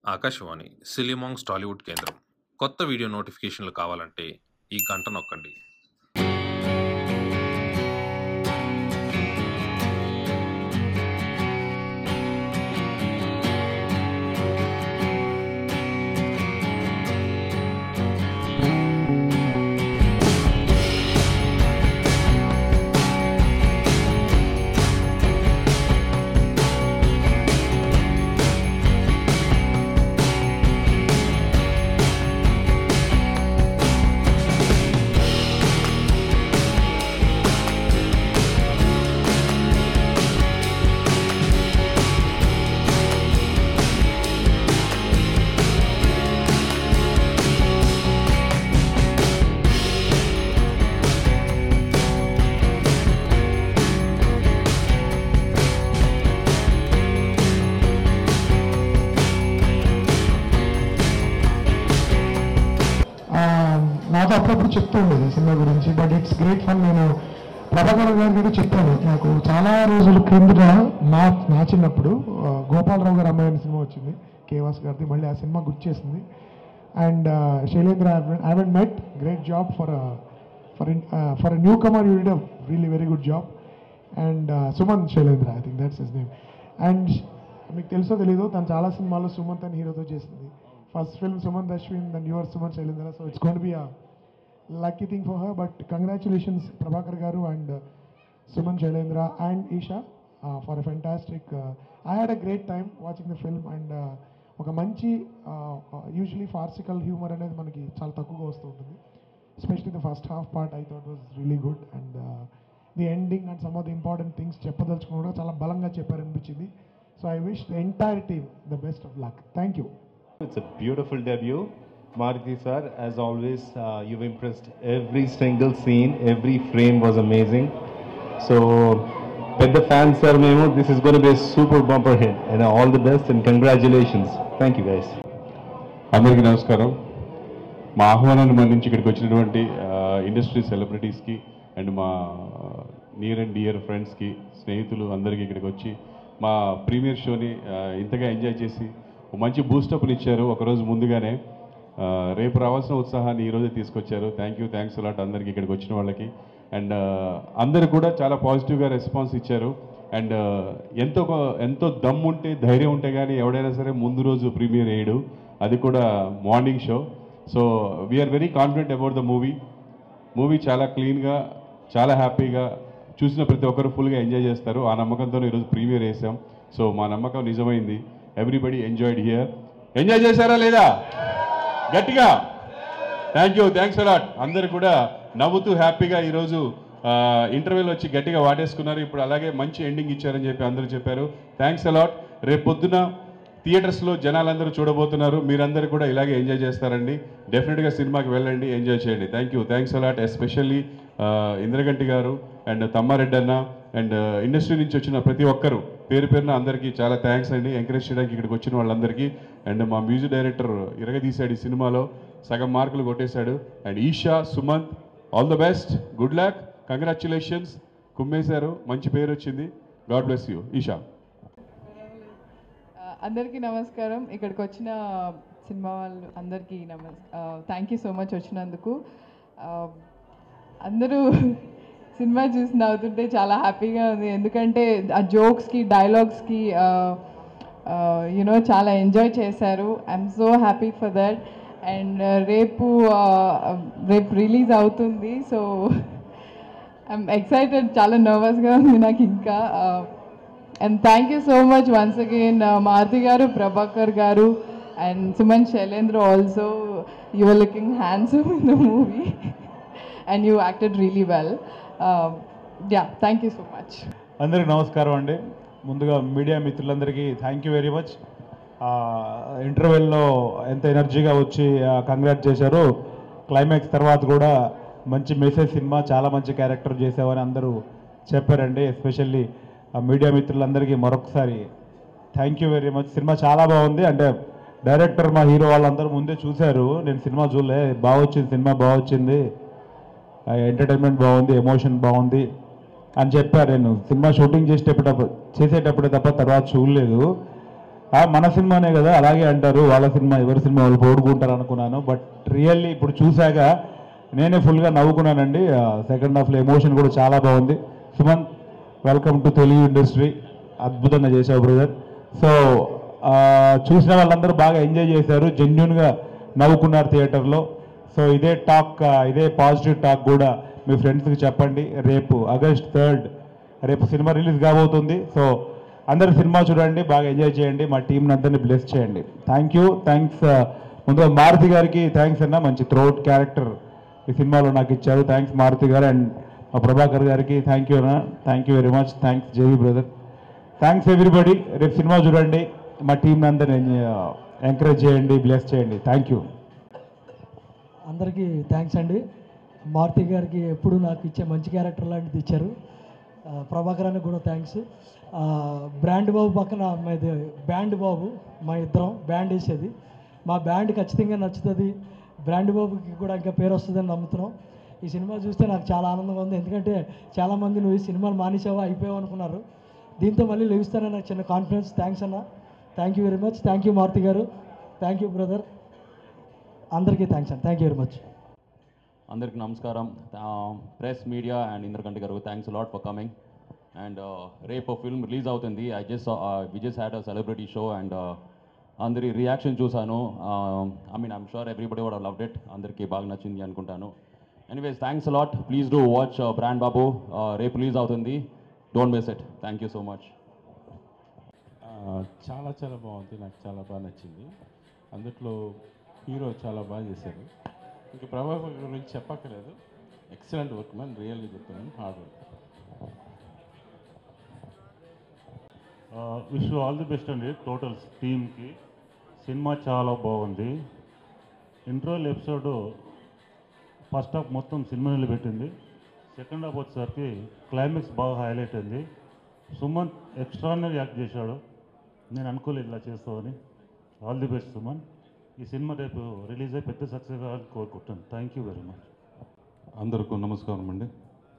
ఆకాశవాణి సిలిమాంగ్స్ టాలీవుడ్ కేంద్రం కొత్త వీడియో నోటిఫికేషన్లు కావాలంటే ఈ గంట నొక్కండి ఆ, నాతో అప్పుడప్పుడు చెప్తూ ఉండేది సినిమా గురించి బట్ ఇట్స్ గ్రేట్ ఫన్ నేను ప్రభాకర్ గారి కూడా చెప్పాను నాకు చాలా రోజుల క్రిందట నా నా చిన్నప్పుడు ఆ, గోపాలరావు గారు అమ్మాయి అనే సినిమా వచ్చింది కేవాస్ గారిది మళ్ళీ ఆ సినిమా గుర్తు చేసింది and Shailendra I hen met great job for for for newcomer you did really very good job and Sumanth Shailendra I think that's his name and మీకు తెలుసో తెలీదో తను చాలా సినిమాల్లో సుమంత్ అని హీరోతో చేసింది first film Sumanth Ashwin then your Sumanth Shailendra so it's gonna be a lucky thing for her but congratulations Prabhakar garu and Suman Shailendra and Esha for a fantastic I had a great time watching the film and ఒక మంచి యూజువలీ ఫార్సికల్ హ్యూమర్ అనేది మనకి చాలా తక్కువగా వస్తూ ఉంటుంది especially the first half part I thought was really good and the ending and some of the important things చెప్పదలుచుకుని కూడా చాలా బలంగా చెప్పారనిపించింది so I wish the entire team the best of luck thank you It's a beautiful debut. Maruti sir, as always, uh, you've impressed every single scene, every frame was amazing. So, with the fans, sir, Memo, this is going to be a super bumper hit. And all the best and congratulations. Thank you, guys. అందరికీ నమస్కారం మా ఆహ్వానాన్ని మన్నించి ఇక్కడికి వచ్చినటువంటి industry సెలబ్రిటీస్కి and మా near and dear ఫ్రెండ్స్కి స్నేహితులు అందరికీ ఇక్కడికి వచ్చి మా ప్రీమియర్ షోని ఆ, ఇంతగా ఎంజాయ్ చేసి ఒక మంచి బూస్టప్ని ఇచ్చారు ఒకరోజు ముందుగానే ఆ, రేపు రావాల్సిన ఉత్సాహాన్ని ఈరోజే తీసుకొచ్చారు థ్యాంక్ యూ థ్యాంక్స్ అలాట్ అందరికీ ఇక్కడికి వచ్చిన వాళ్ళకి అండ్ అందరు కూడా చాలా పాజిటివ్గా రెస్పాన్స్ ఇచ్చారు అండ్ ఎంతో కొ- ఎంతో దమ్ ఉంటే ధైర్యం ఉంటే కానీ ఎవడైనా సరే ముందు రోజు ప్రీమియర్ వేయడు అది కూడా morning show so we are very confident about the movie movie చాలా క్లీన్గా చాలా హ్యాపీగా చూసిన ప్రతి ఒక్కరు ఫుల్గా ఎంజాయ్ చేస్తారు ఆ నమ్మకంతో ఈరోజు ప్రీమియర్ వేసాం సో మా నమ్మకం నిజమైంది ఎవ్రీబడి ఎంజాయ్డ్ హియర్ ఎంజాయ్ చేశారా లేదా గట్టిగా థ్యాంక్ యూ థ్యాంక్స్ అలాట్ అందరు కూడా నవ్వుతూ హ్యాపీగా ఈరోజు ఇంటర్వ్యూలో వచ్చి గట్టిగా వాడేసుకున్నారు ఇప్పుడు అలాగే మంచి ఎండింగ్ ఇచ్చారని చెప్పి అందరూ చెప్పారు థ్యాంక్స్ అలాట్ రేపు పొద్దున థియేటర్స్లో జనాలందరూ చూడబోతున్నారు మీరందరూ కూడా ఇలాగే ఎంజాయ్ చేస్తారండి డెఫినెట్గా సినిమాకి వెళ్ళండి ఎంజాయ్ చేయండి thank you thanks a lot especially Indraganti garu and Tammareddy అన్న అండ్ ఇండస్ట్రీ నుంచి వచ్చిన ప్రతి ఒక్కరు పేరు పేరున అందరికీ చాలా థ్యాంక్స్ అండి ఎంకరేజ్ చేయడానికి ఇక్కడికి వచ్చిన వాళ్ళందరికీ అండ్ మా మ్యూజిక్ డైరెక్టర్ ఇరగదీశాడు ఈ సినిమాలో సగం మార్కులు కొట్టేశాడు and Esha Sumanth all the best good luck congratulations కుమ్మేశారు మంచి పేరు వచ్చింది గాడ్ బ్లెస్ యూ ఈషా ఆ, అందరికీ నమస్కారం ఇక్కడికి వచ్చిన సినిమా వాళ్ళు అందరికీ నమస్ థ్యాంక్ యూ సో మచ్ వచ్చినందుకు ఆ, అందరూ సినిమా చూసి నవ్వుతుంటే చాలా హ్యాపీగా ఉంది ఎందుకంటే ఆ జోక్స్కి డైలాగ్స్కి యునో చాలా ఎంజాయ్ చేశారు I'm so happy for that and రేపు ఆ, రేపు రిలీజ్ అవుతుంది సో ఐఎమ్ ఎక్సైటెడ్ చాలా నర్వస్గా ఉంది నాకు ఇంకా and thank you so much once again Maruthi garu Prabhakar garu and Suman Shailendra also you are looking handsome in the movie and you acted really well ya thank you so much అందరికి నమస్కారం అండి ముందుగా మీడియా మిత్రులందరికీ థ్యాంక్ యూ వెరీ మచ్ ఇంటర్వెల్లో ఎంత ఎనర్జీగా వచ్చి congrats చేశారు క్లైమాక్స్ తర్వాత కూడా మంచి మెసేజ్ సినిమా చాలా మంచి క్యారెక్టర్ చేసావని అందరూ చెప్పారండి ఎస్పెషల్లీ మీడియా మిత్రులందరికీ మరొకసారి థ్యాంక్ యూ వెరీ మచ్ సినిమా చాలా బాగుంది అంటే డైరెక్టర్ మా హీరో వాళ్ళందరూ ముందే చూశారు నేను సినిమా చూడలే బాగా వచ్చింది సినిమా బాగా వచ్చింది ఎంటర్టైన్మెంట్ బాగుంది ఎమోషన్ బాగుంది అని చెప్పారు నేను సినిమా షూటింగ్ చేసేటప్పుడు చేసేటప్పుడే తప్ప తర్వాత చూడలేదు "ఆ, మన సినిమానే కదా అలాగే అంటారు వాళ్ళ సినిమా ఎవరి సినిమా వాళ్ళు పోడుకుంటారు అనుకున్నాను బట్ రియల్లీ ఇప్పుడు చూశాక నేనే ఫుల్గా నవ్వుకున్నానండి సెకండ్ హాఫ్లో ఎమోషన్ కూడా చాలా బాగుంది Suman welcome to Telugu industry అద్భుతంగా చేశావు బ్రదర్ సో చూసిన వాళ్ళందరూ బాగా ఎంజాయ్ చేశారు జెన్యున్గా నవ్వుకున్నారు థియేటర్లో సో ఇదే టాక్ ఇదే పాజిటివ్ టాక్ కూడా మీ ఫ్రెండ్స్కి చెప్పండి రేపు ఆగస్ట్ థర్డ్ రేపు సినిమా రిలీజ్ కాబోతుంది సో అందరు సినిమా చూడండి బాగా ఎంజాయ్ చేయండి మా టీంని అందరినీ బ్లెస్ చేయండి థ్యాంక్ యూ థ్యాంక్స్ ముందుగా మారుతి గారికి థ్యాంక్స్ అన్న మంచి త్రోట్ క్యారెక్టర్ ఈ సినిమాలో నాకు ఇచ్చారు థ్యాంక్స్ మారుతి గారు అండ్ మా ప్రభాకర్ గారికి థ్యాంక్ యూ అన్న thank you very much thanks జేవి బ్రదర్ థ్యాంక్స్ ఎవ్రీబడి రేపు సినిమా చూడండి మా టీంని అందరిని ఎంకరేజ్ చేయండి బ్లెస్ చేయండి థ్యాంక్ యూ అందరికీ థ్యాంక్స్ అండి మారుతి గారికి ఎప్పుడు నాకు ఇచ్చే మంచి క్యారెక్టర్ లాంటిది ఇచ్చారు ఆ, ప్రభాకర్ అన్నకి కూడా థ్యాంక్స్ బ్రాండ్ బాబు పక్కన మాది బ్యాండ్ బాబు మా ఇద్దరం బ్యాండ్ వేసేది మా బ్యాండ్ ఖచ్చితంగా నచ్చుతుంది బ్రాండ్ బాబుకి కూడా ఇంకా పేరు వస్తుందని నమ్ముతున్నాం ఈ సినిమా చూస్తే నాకు చాలా ఆనందంగా ఉంది ఎందుకంటే చాలామంది నువ్వు ఈ సినిమాను మానేసావా అయిపోయావు అనుకున్నారు దీంతో మళ్ళీ లెగుస్తానని నాకు చిన్న కాన్ఫిడెన్స్ థ్యాంక్స్ అన్న thank you very much thank you Maruthi garu thank you brother అందరికీ థ్యాంక్స్ అండి థ్యాంక్ యూ వెరీ మచ్ అందరికి నమస్కారం press media and Indraganti garu thanks lot for coming and రేపు ఫిల్మ్ రిలీజ్ అవుతుంది I just we just had a celebrity show and అందరి reaction చూశాను I mean I'm sure everybody కూడా loved it అందరికీ బాగా నచ్చింది అనుకుంటాను anyways thanks lot please do watch brand Babu రేపు రిలీజ్ అవుతుంది don't miss it thank you so much ఆ, చాలా చాలా బాగుంది నాకు చాలా బాగా నచ్చింది అందుట్లో హీరో చాలా బాగా చేశారు ఇంకా ప్రభాకర్ గురించి చెప్పక్కర్లేదు ఎక్సలెంట్ వర్క్ మ్యాన్ రియల్లీ చెప్తున్నాను hard work wish all the best అండి టోటల్ టీమ్కి సినిమా చాలా బాగుంది ఇంట్రోల్ ఎపిసోడ్ ఫస్ట్ హాఫ్ మొత్తం సినిమా నిలబెట్టింది సెకండ్ హాఫ్ వచ్చేసరికి క్లైమాక్స్ బాగా హైలైట్ అయింది సుమన్ ఎక్స్ట్రాడినరీ యాక్ట్ చేశాడు నేను అనుకోలేదు ఇలా చేస్తామని ఆల్ ది బెస్ట్ సుమన్ ఈ సినిమా రేపు రిలీజ్ అయ్యి పెద్ద సక్సెస్ కావాలని కోరుకుంటాను థ్యాంక్ యూ వెరీ మచ్ అందరికీ నమస్కారం అండి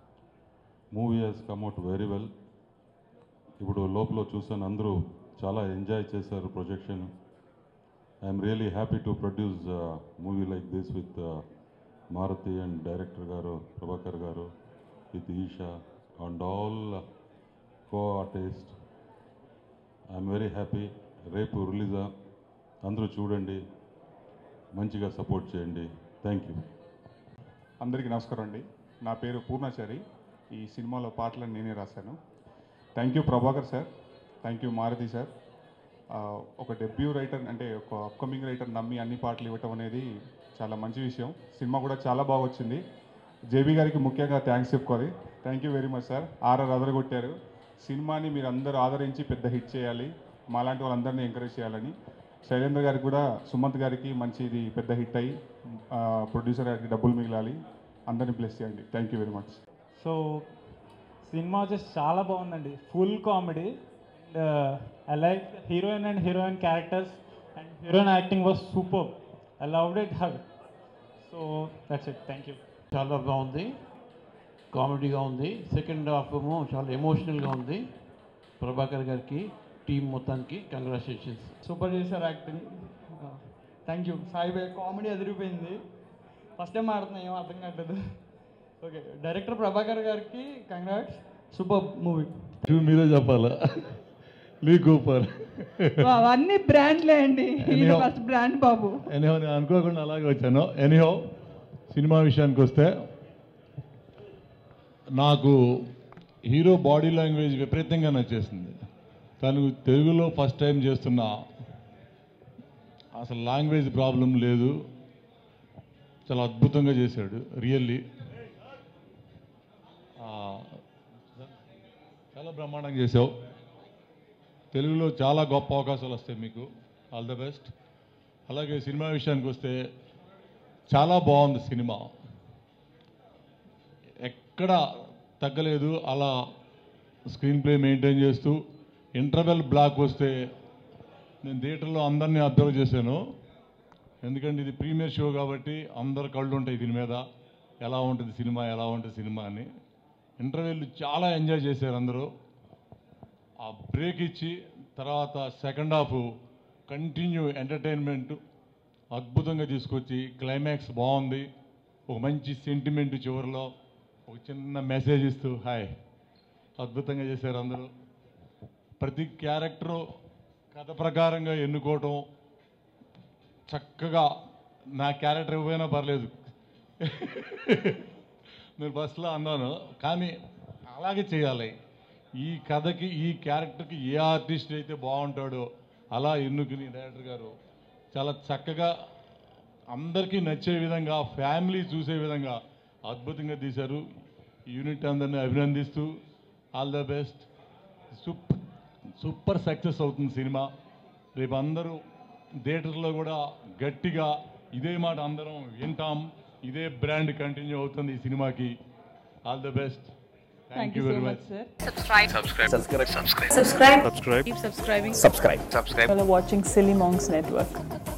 movie has come out very well ఇప్పుడు లోపల చూసాను అందరూ చాలా ఎంజాయ్ చేశారు projection I'm really happy to produce movie like this with Maruthi and director garu Prabhakar garu with Eesha and all co artist I'm very happy రేపు రిలీజా అందరూ చూడండి మంచిగా సపోర్ట్ చేయండి థ్యాంక్ యూ అందరికీ నమస్కారం అండి నా పేరు పూర్ణాచారి ఈ సినిమాలో పాటలను నేనే రాశాను thank you Prabhakar sir thank you Maruthi sir ఆ, ఒక డెబ్యూ రైటర్ అంటే ఒక అప్కమింగ్ రైటర్ నమ్మి అన్ని పాటలు ఇవ్వటం అనేది చాలా మంచి విషయం సినిమా కూడా చాలా బాగా వచ్చింది జేబీ గారికి ముఖ్యంగా థ్యాంక్స్ చెప్పుకోవాలి thank you very much sir RR అదరగొట్టారు సినిమాని మీరు అందరూ ఆదరించి పెద్ద హిట్ చేయాలి మాలాంటి వాళ్ళందరినీ ఎంకరేజ్ చేయాలని శైలేంద్ర గారికి కూడా సుమంత్ గారికి మంచి ఇది పెద్ద హిట్ అయ్యి ప్రొడ్యూసర్ గారికి డబ్బులు మిగిలాలి అందరినీ బ్లెస్ చేయండి thank you very much so సినిమా వచ్చేసి చాలా బాగుందండి full comedy and I like heroine and heroine characters and heroine acting was super I loved it her so that's it thank you చాలా బాగుంది కామెడీగా ఉంది సెకండ్ హాఫ్ ఏమో చాలా ఎమోషనల్గా ఉంది ప్రభాకర్ గారికి టీం మొత్తానికి కంగ్రాచులేషన్స్ సూపర్ చేశారు యాక్టింగ్ థ్యాంక్ యూ సాయి బాయ్ కామెడీ ఎదిరిపోయింది ఫస్ట్ టైం ఆడుతున్నా ఏం అర్థం కావట్లేదు ఓకే డైరెక్టర్ ప్రభాకర్ గారికి కంగ్రాట్స్ సూపర్ మూవీ మీరే చెప్పాలా లీ కూపర్ అవన్నీ బ్రాండ్లే అండి ఇది ఫస్ట్ బ్రాండ్ బాబు ఎనీహో నేను అనుకోకుండా అలాగే వచ్చాను ఎనీహో సినిమా విషయానికి వస్తే నాకు హీరో బాడీ లాంగ్వేజ్ విపరీతంగా నచ్చేసింది తను తెలుగులో ఫస్ట్ టైం చేస్తున్న అసలు లాంగ్వేజ్ ప్రాబ్లం లేదు చాలా అద్భుతంగా చేశాడు రియల్లీ చాలా బ్రహ్మాండంగా చేసావు తెలుగులో చాలా గొప్ప అవకాశాలు వస్తాయి మీకు ఆల్ ద బెస్ట్ అలాగే సినిమా విషయానికి వస్తే చాలా బాగుంది సినిమా ఎక్కడ తగ్గలేదు అలా స్క్రీన్ ప్లే మెయింటైన్ చేస్తూ ఇంటర్వెల్ బ్లాక్ వస్తే నేను థియేటర్లో అందరినీ అబ్జర్వ్ చేశాను ఎందుకంటే ఇది ప్రీమియర్ షో కాబట్టి అందరు కళ్ళు ఉంటాయి దీని మీద ఎలా ఉంటుంది సినిమా ఎలా ఉంటుంది సినిమా అని ఇంటర్వెల్ చాలా ఎంజాయ్ చేశారు అందరూ ఆ బ్రేక్ ఇచ్చి తర్వాత సెకండ్ హాఫ్ కంటిన్యూ ఎంటర్టైన్మెంట్ అద్భుతంగా తీసుకొచ్చి క్లైమాక్స్ బాగుంది ఒక మంచి సెంటిమెంట్ చివరిలో ఒక చిన్న మెసేజ్ ఇస్తూ హాయ్ అద్భుతంగా చేశారు అందరూ ప్రతి క్యారెక్టరు కథ ప్రకారంగా ఎన్నుకోవటం చక్కగా నా క్యారెక్టర్ ఇవ్వైనా పర్లేదు నేను బస్సులో అన్నాను కానీ అలాగే చేయాలి ఈ కథకి ఈ క్యారెక్టర్కి ఏ ఆర్టిస్ట్ అయితే బాగుంటాడో అలా ఎన్నుకుని డైరెక్టర్ గారు చాలా చక్కగా అందరికీ నచ్చే విధంగా ఫ్యామిలీ చూసే విధంగా అద్భుతంగా తీశారు యూనిట్ అందరిని అభినందిస్తూ all the best super super success అవుతుంది సినిమా రేపు అందరూ థియేటర్లో కూడా గట్టిగా ఇదే మాట అందరం వింటాం ఇదే బ్రాండ్ కంటిన్యూ అవుతుంది ఈ సినిమాకి all the best thank you very much Subscribe. Subscribe. Subscribe. Subscribe. Subscribe. Keep subscribing. Subscribe. Subscribe. While watching Silly Monks Network.